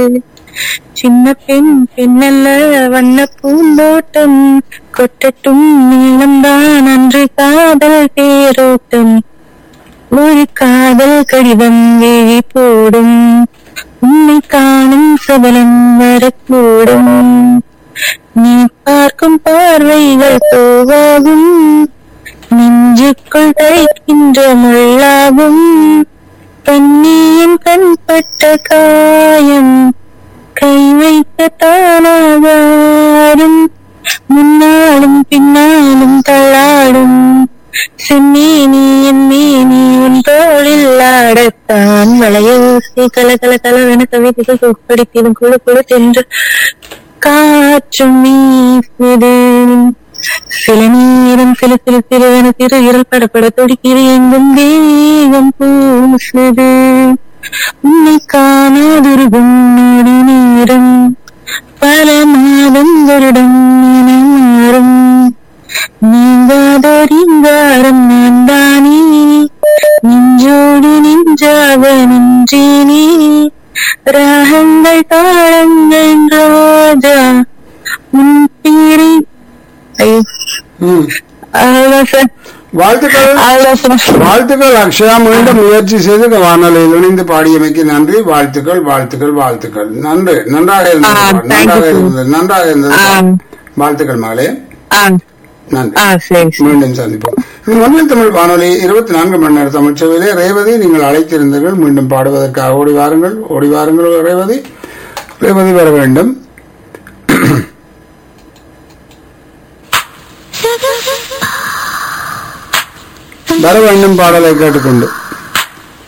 சின்ன பெண் பெண்ணல்ல வண்ண பூந்தோட்டம் கொட்டட்டும் நீளம்தான் அன்று காதல் தேரோட்டம் ஒரு காதல் கடிதம் வேகி போடும் உன்னை காணும் சபலம் வரக்கூடும் நீ பார்க்கும் பார்வைகள் போவாகும் நெஞ்சுக்குள் தைக்கின்ற முள்ளாகும் கண்ணியின் கண்பட்ட காயம் கை வைக்க தானாகாரும் முன்னாலும் பின்னாலும் தள்ளாடும் செம்மீனி என் மீனி உன் தோளில் ஆடத்தான் வளையோசை கல கல கலவென கவிதைகள் சொற்படித்திடும் குழு குழு தென்று காற்றும் வீசுது சில நேரம் சில சில சிறுவன சிறு இரல் படப்பட துடிக்கிறது எங்கும் தேகம் பூசுது உன்னை காணாதிருகும் நொடி நேரம் பல மாதம் வருடம் என மாறும் நீங்காதொரிங்காரம் நான் தானே நெஞ்சோடு நெஞ்சாக நின்றேனே ராகங்கள் தாளங்கள் ரோஜா உன் பேரை ஐயோ ம். அவ்வளவுதான் சார் வாழ்த்துக்கள் அவ்வளவுதான் சார் வாழ்த்துக்கள் அக்ஷயா மீண்டும் முயற்சி செய்து வானொலியில் இணைந்து பாடியமைக்கு நன்றி வாழ்த்துக்கள் வாழ்த்துக்கள் வாழ்த்துக்கள் நன்றி நன்றாக இருந்தது ஆ, பாடல். thank நன்றாக you. இருந்தது நன்றாக இருந்தது ஆ. பாடல். வாழ்த்துக்கள் மகளே ஆ நன்றி ஆ சரி சரி மீண்டும் சந்திப்போம் இது மண்ணில் தமிழ் வானொலி இருபத்தி நான்கு மணி நேர தமிழ் சேவையிலே ரேவதி நீங்கள் அழைத்திருந்தீர்கள் மீண்டும் பாடுவதற்காக ஓடி வாருங்கள் ஓடி வாருங்கள் ரேவதி ரேவதி வர வேண்டும் வர வேண்டும் பாடலை கேட்டுக்கொண்டு